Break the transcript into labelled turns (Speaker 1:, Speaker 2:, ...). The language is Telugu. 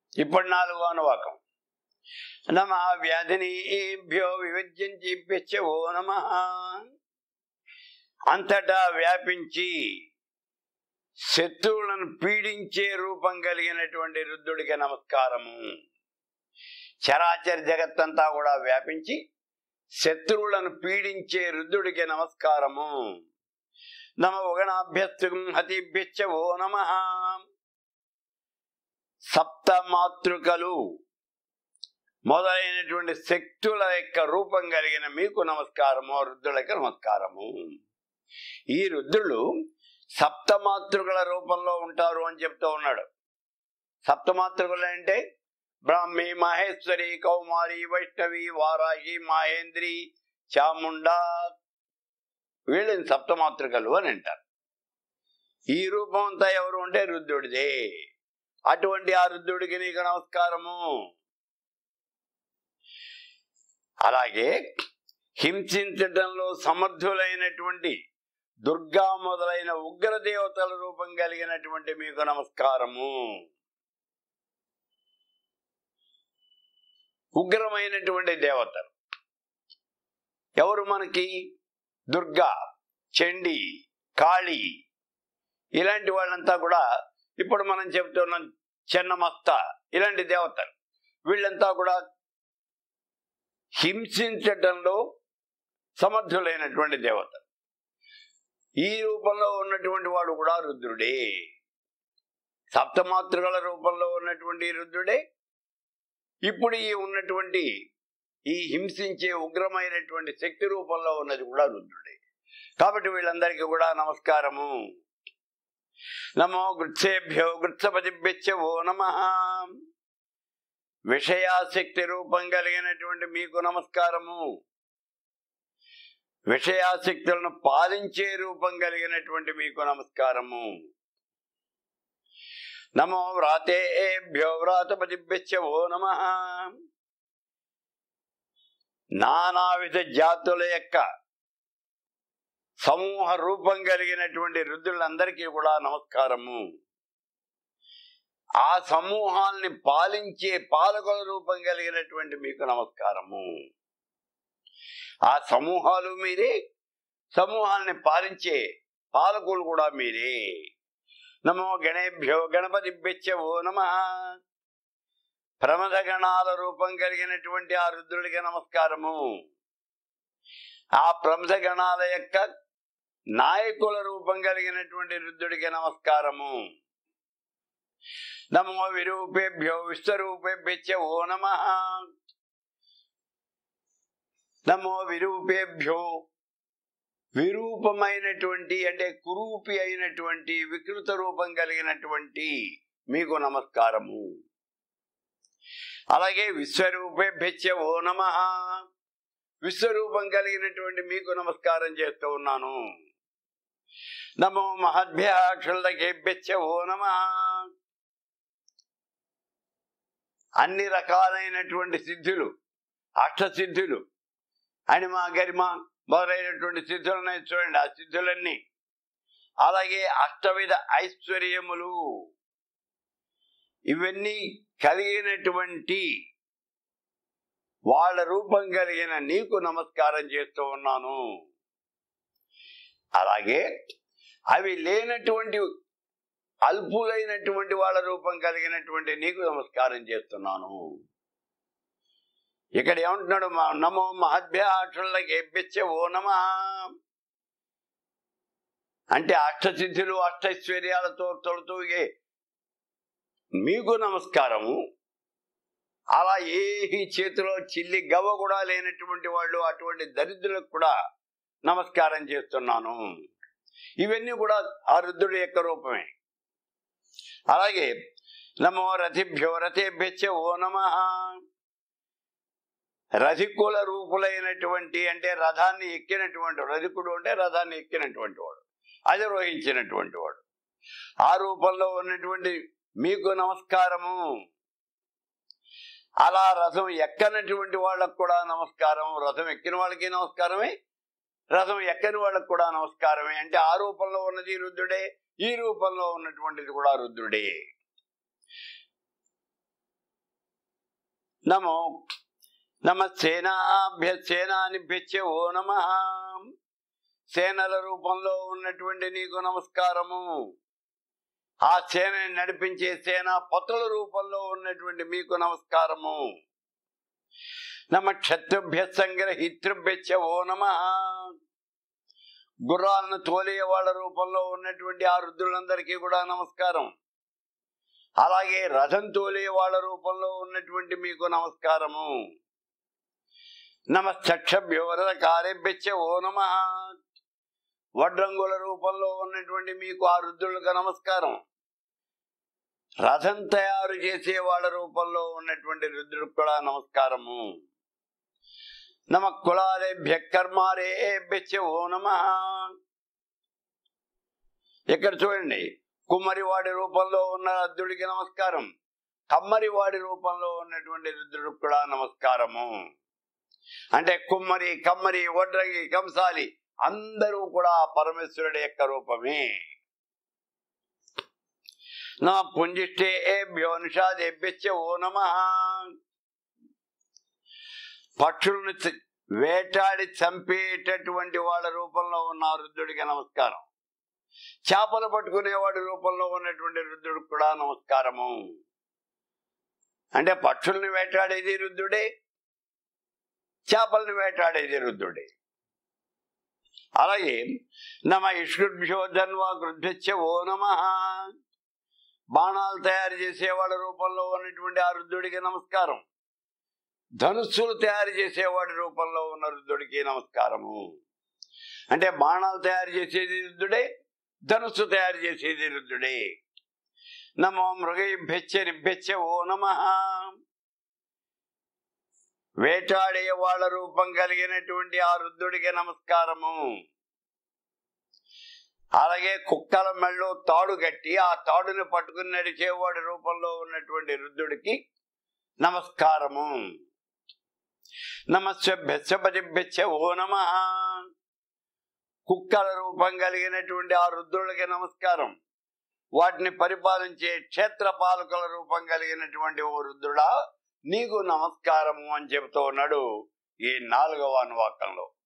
Speaker 1: ఇప్పుడు నాలుగో అనువాకం నమ వ్యాధినిభ్యో వివిద్యంచిభ్యశ్చ ఓ నమ అంతటా వ్యాపించి శత్రువులను పీడించే రూపం కలిగినటువంటి రుద్రుడికి నమస్కారము చరాచర జగత్తంతా కూడా వ్యాపించి శత్రువులను పీడించే రుద్రుడికి నమస్కారము నమ ఉగణాభ్యస్తు హతిభ్యశ్చ ఓ నమ సప్త మాతృకలు మొదలైనటువంటి శక్తుల యొక్క రూపం కలిగిన మీకు నమస్కారము రుద్రులకి నమస్కారము ఈ రుద్రులు సప్తమాతృకల రూపంలో ఉంటారు అని చెప్తూ ఉన్నాడు సప్తమాతృకలు అంటే బ్రాహ్మి మహేశ్వరి కౌమారి వైష్ణవి వారాహి మహేంద్రి చాముండా వీళ్ళని సప్తమాతృకలు అని అంటారు ఈ రూపం అంతా ఎవరు ఉంటే రుద్రుడిదే అటువంటి ఆ రుద్రుడికి నీకు నమస్కారము అలాగే హింసించటంలో సమర్థులైనటువంటి దుర్గా మొదలైన ఉగ్ర దేవతల రూపం కలిగినటువంటి మీకు నమస్కారము ఉగ్రమైనటువంటి దేవతలు ఎవరు మనకి దుర్గా చండి కాళీ ఇలాంటి వాళ్ళంతా కూడా ఇప్పుడు మనం చెబుతున్నాం చెన్నమస్త ఇలాంటి దేవతలు వీళ్ళంతా కూడా హింసించటంలో సమర్థులైనటువంటి దేవతలు ఈ రూపంలో ఉన్నటువంటి వాడు కూడా రుద్రుడే సప్తమాతృకల రూపంలో ఉన్నటువంటి రుద్రుడే ఇప్పుడు ఈ ఉన్నటువంటి ఈ హింసించే ఉగ్రమైనటువంటి శక్తి రూపంలో ఉన్నది కూడా రుద్రుడే కాబట్టి వీళ్ళందరికీ కూడా నమస్కారము నమో గృత్సేభ్యో గృత్సపతిభ్యచ్చ ఓ నమ విషయాశక్తి రూపం కలిగినటువంటి మీకు నమస్కారము విషయాశక్తులను పాలించే రూపం కలిగినటువంటి మీకు నమస్కారము నమో వ్రాతేభ్యో వ్రాతపతిభ్యచ్చ ఓ నమ నానావిధ జాతుల యొక్క సమూహ రూపం కలిగినటువంటి రుద్రులందరికీ కూడా నమస్కారము ఆ సమూహాల్ని పాలించే పాలకుల రూపం కలిగినటువంటి మీకు నమస్కారము ఆ సమూహాలు మీరే సమూహాల్ని పాలించే పాలకులు కూడా మీరే నమో గణేభ్యో గణపతిభ్యచ్చ ఓ నమ ప్రమద గణాల రూపం కలిగినటువంటి ఆ రుద్రుడికి నమస్కారము ఆ ప్రమద గణాల యొక్క నాయకుల రూపం కలిగినటువంటి రుద్రుడికి నమస్కారము నమో విరూపేభ్యో విశ్వరూపేభ్యచ్చ ఓ నమ నమో విరూపేభ్యో విరూపమైనటువంటి అంటే కురూపి అయినటువంటి వికృత రూపం కలిగినటువంటి మీకు నమస్కారము అలాగే విశ్వరూపేభ్యచ్చ ఓ నమ విశ్వరూపం కలిగినటువంటి మీకు నమస్కారం చేస్తూ ఉన్నాను నమో మహద్భ్య క్షుల్లకేభ్యచ్చ ఓ నమ అన్ని రకాలైనటువంటి సిద్ధులు అష్టసిద్ధులు అనిమ గరిమ మొదలైనటువంటి సిద్ధులు ఉన్నాయి చూడండి ఆ సిద్ధులన్నీ అలాగే అష్టవిధ ఐశ్వర్యములు ఇవన్నీ కలిగినటువంటి వాళ్ళ రూపం కలిగిన నీకు నమస్కారం చేస్తూ ఉన్నాను అలాగే అవి లేనటువంటి అల్పులైనటువంటి వాళ్ళ రూపం కలిగినటువంటి నీకు నమస్కారం చేస్తున్నాను ఇక్కడ ఏమంటున్నాడు మా నమో మహద్భ్యాక్షులకి ఎబ్బిచ్చ ఓ నమ అంటే అష్టసిద్ధులు అష్టైశ్వర్యాలతో తొడుతూ ఏ మీకు నమస్కారము అలా ఏ చేతిలో చిల్లి గవ్వ కూడా లేనటువంటి వాళ్ళు అటువంటి దరిద్రులకు కూడా నమస్కారం చేస్తున్నాను ఇవన్నీ కూడా ఆ రుద్రుడి యొక్క రూపమే అలాగే నమో రథిభ్యో రథేభ్యచ్చ ఓ నమ రథికుల రూపులైనటువంటి అంటే రథాన్ని ఎక్కినటువంటి రథికుడు అంటే రథాన్ని ఎక్కినటువంటి వాడు అధిరోహించినటువంటి వాడు ఆ రూపంలో ఉన్నటువంటి మీకు నమస్కారము అలా రథం ఎక్కనటువంటి వాళ్ళకు కూడా నమస్కారం రథం ఎక్కిన వాళ్ళకి నమస్కారమే రథం ఎక్కని వాళ్ళకు కూడా నమస్కారమే అంటే ఆ రూపంలో ఉన్నది రుద్రుడే ఈ రూపంలో ఉన్నటువంటిది కూడా రుద్రుడే నమో నమ సేనాభ్య సేనానిభ్యచ్చ ఓ నమ సేనల రూపంలో ఉన్నటువంటి నీకు నమస్కారము ఆ సేనని నడిపించే సేన పతుల రూపంలో ఉన్నటువంటి మీకు నమస్కారము నమ క్షత్రుభ్య సంగ్రహితృభ్యచ్చ ఓ నమ గుర్రాలను తోలే వాళ్ళ రూపంలో ఉన్నటువంటి ఆ రుద్రులందరికీ కూడా నమస్కారం అలాగే రథం తోలే వాళ్ళ రూపంలో ఉన్నటువంటి మీకు నమస్కారము నమ చక్షభ్యోరద కార్యభ్యచ్చ ఓ నమ వడ్రంగుల రూపంలో ఉన్నటువంటి మీకు ఆ రుద్రులకు నమస్కారం రథం తయారు చేసే వాళ్ళ రూపంలో ఉన్నటువంటి రుద్రుడికి కూడా నమస్కారము నమ కులాలేభ్య కర్మారేభ్యచ్చ ఓ నమ ఇక్కడ చూడండి కుమ్మరివాడి రూపంలో ఉన్న రుద్రుడికి నమస్కారం కమ్మరివాడి రూపంలో ఉన్నటువంటి రుద్రుడికి కూడా నమస్కారము అంటే కుమ్మరి కమ్మరి వడ్రంగి కంసాలి అందరూ కూడా పరమేశ్వరుడి యొక్క రూపమే నా పుంజిష్టే ఏభ్యో నిషాదేభ్యచ్చ ఓ నమ పక్షులను చ- వేటాడి చంపేటటువంటి వాళ్ళ రూపంలో ఉన్న రుద్రుడికి నమస్కారం చేపలు పట్టుకునేవాడి రూపంలో ఉన్నటువంటి రుద్రుడికి కూడా నమస్కారము అంటే పక్షుల్ని వేటాడేది రుద్రుడే చేపల్ని వేటాడేది రుద్రుడే అలాగే నమ ఇష్కుభ్యో ధన్వా కృభ్యచ్చ ఓ నమ బాణాలు తయారు చేసేవాడి రూపంలో ఉన్నటువంటి ఆ రుద్రుడికి నమస్కారం ధనుస్సులు తయారు చేసేవాడి రూపంలో ఉన్న రుద్రుడికి నమస్కారము అంటే బాణాలు తయారు చేసేది రుద్రుడే ధనుస్సు తయారు చేసేది రుద్రుడే నమో మృగభ్యచ్చ నిభ్యచ్చ ఓ నమ వేటాడే వాళ్ళ రూపం కలిగినటువంటి ఆ రుద్రుడికి నమస్కారము అలాగే కుక్కల మెళ్ళో తాడు కట్టి ఆ తాడుని పట్టుకుని నడిచేవాడి రూపంలో ఉన్నటువంటి రుద్రుడికి నమస్కారము నమస్భ్యచ్చపతిభ్యచ్చ ఓ నమ కుక్కల రూపం కలిగినటువంటి ఆ రుద్రుడికి నమస్కారం వాటిని పరిపాలించే క్షేత్ర పాలకుల రూపం కలిగినటువంటి ఓ రుద్రుడా నీకు నమస్కారము అని చెబుతూ ఉన్నాడు ఈ నాలుగవ అనువాకంలో